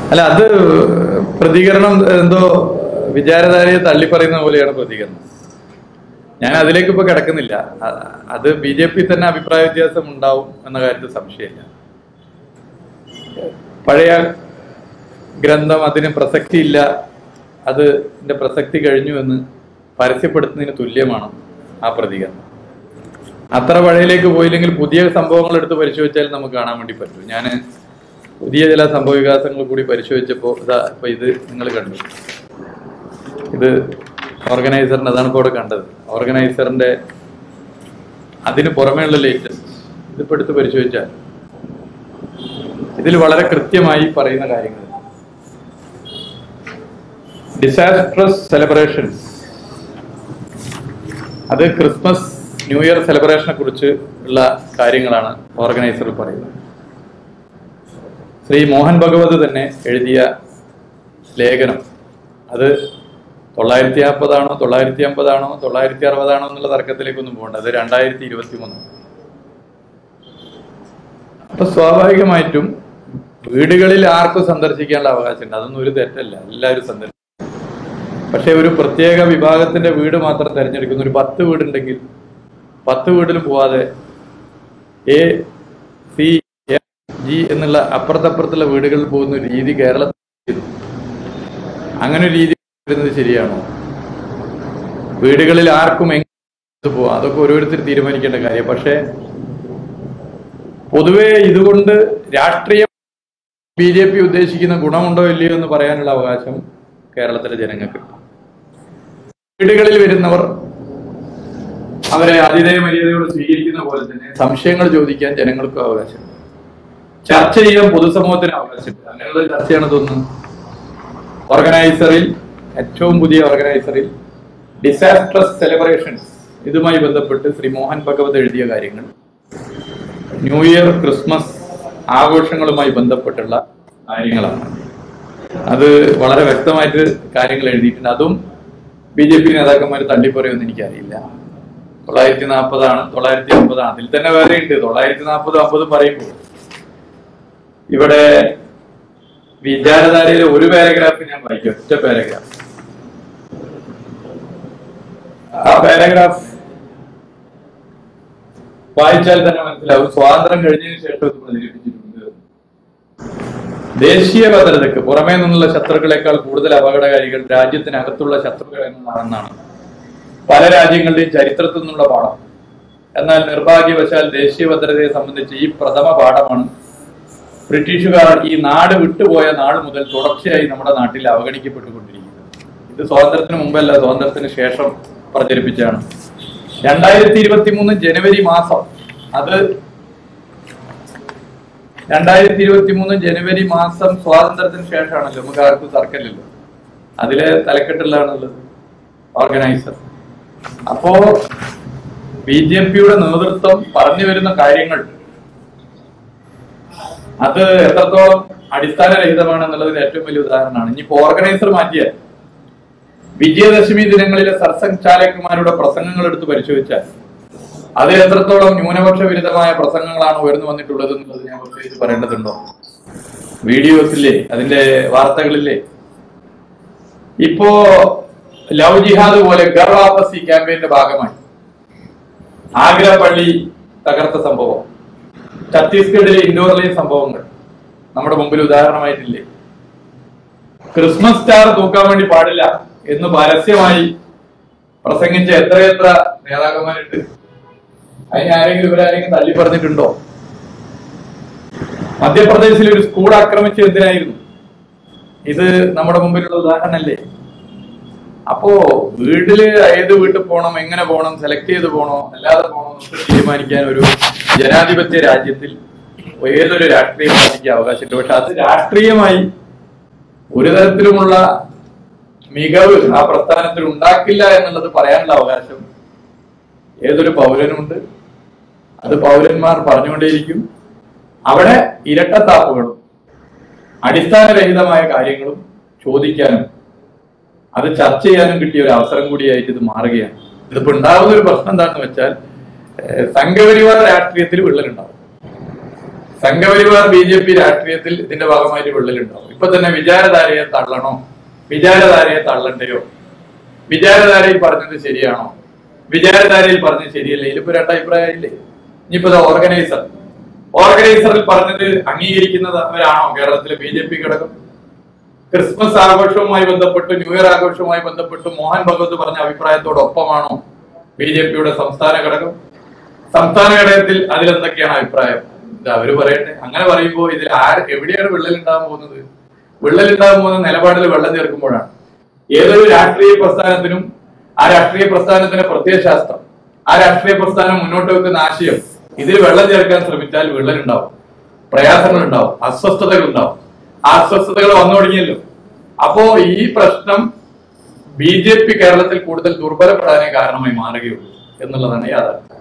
അല്ല അത് പ്രതികരണം എന്തോ വിചാരധാരയെ തള്ളിപ്പറയുന്ന പോലെയാണ് പ്രതികരണം ഞാൻ അതിലേക്ക് ഇപ്പൊ കിടക്കുന്നില്ല അ- അത് ബി ജെ പി തന്നെ അഭിപ്രായ വ്യത്യാസം ഉണ്ടാവും എന്ന കാര്യത്തിൽ സംശയമില്ല പഴയ ഗ്രന്ഥം അതിന് പ്രസക്തിയില്ല അത് ഇതിന്റെ പ്രസക്തി കഴിഞ്ഞു എന്ന് പരസ്യപ്പെടുത്തുന്നതിന് തുല്യമാണ് ആ പ്രതികരണം അത്ര പഴയയിലേക്ക് പോയില്ലെങ്കിൽ പുതിയ സംഭവങ്ങൾ എടുത്ത് പരിശോധിച്ചാൽ നമുക്ക് കാണാൻ വേണ്ടി പറ്റും ഞാൻ പുതിയ ചില സംഭവ വികാസങ്ങൾ കൂടി പരിശോധിച്ചപ്പോൾ ഇതാ ഇപ്പൊ ഇത് നിങ്ങൾ കണ്ടു ഇത് ഓർഗനൈസറിന്റെ അതാണ് ഇപ്പോൾ ഇവിടെ കണ്ടത് ഓർഗനൈസറിന്റെ അതിന് പുറമേയുള്ള ലേറ്റസ്റ്റ് ഇതിപ്പോ എടുത്ത് പരിശോധിച്ചാൽ ഇതിൽ വളരെ കൃത്യമായി പറയുന്ന കാര്യങ്ങൾ ഡിസാസ്ട്രസ് സെലിബ്രേഷൻസ് അത് ക്രിസ്മസ് ന്യൂ ഇയർ സെലിബ്രേഷനെ കുറിച്ച് ഉള്ള കാര്യങ്ങളാണ് ഓർഗനൈസർ പറയുന്നത് ശ്രീ മോഹൻ ഭഗവത് തന്നെ എഴുതിയ ലേഖനം അത് തൊള്ളായിരത്തി നാൽപ്പതാണോ തൊള്ളായിരത്തി അമ്പതാണോ തൊള്ളായിരത്തി അറുപതാണോ എന്നുള്ള തർക്കത്തിലേക്കൊന്നും പോകണ്ട അത് രണ്ടായിരത്തി ഇരുപത്തി മൂന്ന് അപ്പൊ സ്വാഭാവികമായിട്ടും വീടുകളിൽ ആർക്കും സന്ദർശിക്കാനുള്ള അവകാശമുണ്ട് അതൊന്നും ഒരു തെറ്റല്ല എല്ലാവരും സന്ദർശിക്കും പക്ഷെ ഒരു പ്രത്യേക വിഭാഗത്തിന്റെ വീട് മാത്രം തിരഞ്ഞെടുക്കുന്ന ഒരു പത്ത് വീടുണ്ടെങ്കിൽ പത്ത് വീട്ടിലും പോവാതെ എ സി എഫ് ജി എന്നുള്ള അപ്പുറത്തപ്പുറത്തുള്ള വീടുകളിൽ പോകുന്ന ഒരു രീതി കേരളത്തിൽ അങ്ങനെ ഒരു രീതി വരുന്നത് ശരിയാണോ വീടുകളിൽ ആർക്കും എങ്ങനെ പോവാം അതൊക്കെ ഓരോരുത്തർ തീരുമാനിക്കേണ്ട കാര്യം പക്ഷേ പൊതുവെ ഇതുകൊണ്ട് രാഷ്ട്രീയം ബി ജെ പി ഉദ്ദേശിക്കുന്ന ഗുണമുണ്ടോ ഇല്ലയോ എന്ന് പറയാനുള്ള അവകാശം കേരളത്തിലെ ജനങ്ങൾക്ക് വീടുകളിൽ വരുന്നവർ അവരെ അതിഥേയ മര്യാദയോട് സ്വീകരിക്കുന്ന പോലെ തന്നെ സംശയങ്ങൾ ചോദിക്കാൻ ജനങ്ങൾക്കും അവകാശമുണ്ട് ചർച്ച ചെയ്യാൻ പൊതുസമൂഹത്തിന് അവകാശമുണ്ട് അങ്ങനെയുള്ള ചർച്ചയാണ് തോന്നുന്നത് ഓർഗനൈസറിൽ ഏറ്റവും പുതിയ ഓർഗനൈസറിൽ ഡിസാസ്ട്രസ് സെലിബ്രേഷൻസ് ഇതുമായി ബന്ധപ്പെട്ട് ശ്രീ മോഹൻ ഭഗവത് എഴുതിയ കാര്യങ്ങൾ ന്യൂ ഇയർ ക്രിസ്മസ് ആഘോഷങ്ങളുമായി ബന്ധപ്പെട്ടുള്ള കാര്യങ്ങളാണ് അത് വളരെ വ്യക്തമായിട്ട് കാര്യങ്ങൾ എഴുതിയിട്ടുണ്ട് അതും ബി ജെ പി നേതാക്കന്മാർ തള്ളിപ്പറയുമെന്ന് എനിക്കറിയില്ല തൊള്ളായിരത്തി നാൽപ്പതാണ് തൊള്ളായിരത്തി അമ്പതാണ് അതിൽ തന്നെ വേറെ ഉണ്ട് തൊള്ളായിരത്തി നാൽപ്പത് അമ്പത് പറയുമ്പോൾ ഇവിടെ വിചാരധാരയിലെ ഒരു പാരഗ്രാഫ് ഞാൻ വായിക്കും ഒറ്റ പാരഗ്രാഫ് ആ പാരഗ്രാഫ് വായിച്ചാൽ തന്നെ മനസ്സിലാവും സ്വാതന്ത്ര്യം കഴിഞ്ഞതിന് ശേഷം ഇത് പ്രചരിപ്പിച്ചിട്ടുണ്ട് ദേശീയ ഭദ്രതയ്ക്ക് പുറമേ നിന്നുള്ള ശത്രുക്കളെക്കാൾ കൂടുതൽ അപകടകാരികൾ രാജ്യത്തിനകത്തുള്ള ശത്രുക്കൾ എന്നതാണെന്നാണ് പല രാജ്യങ്ങളുടെയും ചരിത്രത്തിൽ നിന്നുള്ള പാഠം എന്നാൽ നിർഭാഗ്യവശാൽ ദേശീയ ഭദ്രതയെ സംബന്ധിച്ച് ഈ പ്രഥമ പാഠമാണ് ബ്രിട്ടീഷുകാർ ഈ നാട് വിട്ടുപോയ നാൾ മുതൽ തുടർച്ചയായി നമ്മുടെ നാട്ടിൽ അവഗണിക്കപ്പെട്ടുകൊണ്ടിരിക്കുന്നത് ഇത് സ്വാതന്ത്ര്യത്തിന് മുമ്പല്ല സ്വാതന്ത്ര്യത്തിന് ശേഷം പ്രചരിപ്പിച്ചാണ് രണ്ടായിരത്തി ഇരുപത്തി മൂന്ന് ജനുവരി മാസം അത് രണ്ടായിരത്തി ഇരുപത്തി മൂന്ന് ജനുവരി മാസം സ്വാതന്ത്ര്യത്തിന് ശേഷമാണല്ലോ നമുക്ക് ആർക്കും തർക്കമില്ലല്ലോ അതിലെ തലക്കെട്ടിലാണുള്ളത് ഓർഗനൈസർ അപ്പോ ബി ജെ പിയുടെ നേതൃത്വം പറഞ്ഞു വരുന്ന കാര്യങ്ങൾ അത് എത്രത്തോളം അടിസ്ഥാനരഹിതമാണെന്നുള്ളതിന് ഏറ്റവും വലിയ ഉദാഹരണമാണ് ഇനിയിപ്പോ ഓർഗനൈസർ മാറ്റിയാൽ വിജയദശമി ദിനങ്ങളിലെ സർസംഘാലകന്മാരുടെ പ്രസംഗങ്ങൾ എടുത്ത് പരിശോധിച്ചാൽ അതിൽ എത്രത്തോളം ന്യൂനപക്ഷ വിരുദ്ധമായ പ്രസംഗങ്ങളാണ് ഉയർന്നു വന്നിട്ടുള്ളത് എന്നുള്ളത് ഞാൻ പ്രത്യേകിച്ച് പറയേണ്ടതുണ്ടോ വീഡിയോസില്ലേ അതിന്റെ വാർത്തകളില്ലേ ഇപ്പോ ലവ് ജിഹാദ് പോലെ ഗർ വാപ്പസി ക്യാമ്പയിന്റെ ഭാഗമായി ആഗ്ര പള്ളി തകർത്ത സംഭവം ഛത്തീസ്ഗഡിലെ ഇൻഡോറിലെ സംഭവങ്ങൾ നമ്മുടെ മുമ്പിൽ ഉദാഹരണമായിട്ടില്ലേ ക്രിസ്മസ് സ്റ്റാർ തൂക്കാൻ വേണ്ടി പാടില്ല എന്ന് പരസ്യമായി പ്രസംഗിച്ച എത്രയെത്ര നേതാക്കന്മാരുണ്ട് അതിന് ആരെങ്കിലും ഇവരാരെങ്കിലും തള്ളി പറഞ്ഞിട്ടുണ്ടോ മധ്യപ്രദേശിൽ ഒരു സ്കൂൾ ആക്രമിച്ച് എന്തിനായിരുന്നു ഇത് നമ്മുടെ മുമ്പിലുള്ള ഉദാഹരണല്ലേ അപ്പോ വീട്ടില് ഏത് വീട്ടിൽ പോകണം എങ്ങനെ പോകണം സെലക്ട് ചെയ്ത് പോകണോ അല്ലാതെ പോകണോ എന്നൊക്കെ തീരുമാനിക്കാൻ ഒരു ജനാധിപത്യ രാജ്യത്തിൽ ഏതൊരു രാഷ്ട്രീയ പാർട്ടിക്ക് അവകാശമുണ്ട് പക്ഷെ അത് രാഷ്ട്രീയമായി ഒരു തരത്തിലുമുള്ള മികവ് ആ പ്രസ്ഥാനത്തിൽ ഉണ്ടാക്കില്ല എന്നുള്ളത് പറയാനുള്ള അവകാശം ഏതൊരു പൗരനുണ്ട് അത് പൗരന്മാർ പറഞ്ഞുകൊണ്ടേയിരിക്കും അവിടെ ഇരട്ടത്താപ്പുകളും അടിസ്ഥാനരഹിതമായ കാര്യങ്ങളും ചോദിക്കാനും അത് ചർച്ച ചെയ്യാനും കിട്ടിയ ഒരു അവസരം കൂടിയായിട്ട് ഇത് മാറുകയാണ് ഇതിപ്പോ ഉണ്ടാകുന്ന ഒരു പ്രശ്നം എന്താണെന്ന് വെച്ചാൽ ഏഹ്, സംഘപരിവാർ രാഷ്ട്രീയത്തിൽ വിള്ളലുണ്ടാവും സംഘപരിവാർ ബി ജെ പി രാഷ്ട്രീയത്തിൽ ഇതിന്റെ ഭാഗമായിട്ട് വിള്ളലുണ്ടാവും ഇപ്പൊ തന്നെ വിചാരധാരയെ തള്ളണോ വിചാരധാരയെ തള്ളണ്ടയോ വിചാരധാരയിൽ പറഞ്ഞത് ശരിയാണോ വിചാരധാരയിൽ പറഞ്ഞത് ശരിയല്ല ഇതിലിപ്പോ രണ്ടഭിപ്രായമില്ലേ ഇനിയിപ്പോ ഓർഗനൈസർ ഓർഗനൈസറിൽ പറഞ്ഞത് അംഗീകരിക്കുന്നവരാണോ കേരളത്തിലെ ബി ജെ പി ഘടകം ക്രിസ്മസ് ആഘോഷവുമായി ബന്ധപ്പെട്ട് ന്യൂ ഇയർ ആഘോഷവുമായി ബന്ധപ്പെട്ട് മോഹൻ ഭഗവത് പറഞ്ഞ അഭിപ്രായത്തോടൊപ്പമാണോ ബി ജെ പിയുടെ സംസ്ഥാന ഘടകം സംസ്ഥാന ഘടകത്തിൽ അതിലെന്തൊക്കെയാണ് അഭിപ്രായം ഇത് അവര് പറയട്ടെ അങ്ങനെ പറയുമ്പോൾ ഇതിൽ ആര് എവിടെയാണ് വിള്ളൽ ഉണ്ടാകാൻ പോകുന്നത് വിള്ളൽ ഉണ്ടാകാൻ പോകുന്ന നിലപാടിൽ വെള്ളം ചേർക്കുമ്പോഴാണ് ഏതൊരു രാഷ്ട്രീയ പ്രസ്ഥാനത്തിനും ആ രാഷ്ട്രീയ പ്രസ്ഥാനത്തിന്റെ പ്രത്യയശാസ്ത്രം ആ രാഷ്ട്രീയ പ്രസ്ഥാനം മുന്നോട്ട് വെക്കുന്ന ആശയം ഇതിൽ വെള്ളം ചേർക്കാൻ ശ്രമിച്ചാൽ വിള്ളൽ ഉണ്ടാവും പ്രയാസങ്ങൾ ഉണ്ടാവും അസ്വസ്ഥതകൾ ഉണ്ടാവും ആ അസ്വസ്ഥതകൾ വന്നു തുടങ്ങിയല്ലോ അപ്പോ ഈ പ്രശ്നം ബി ജെ പി കേരളത്തിൽ കൂടുതൽ ദുർബലപ്പെടാനേ കാരണമായി മാറുകയുള്ളൂ എന്നുള്ളതാണ് യാഥാർത്ഥ്യം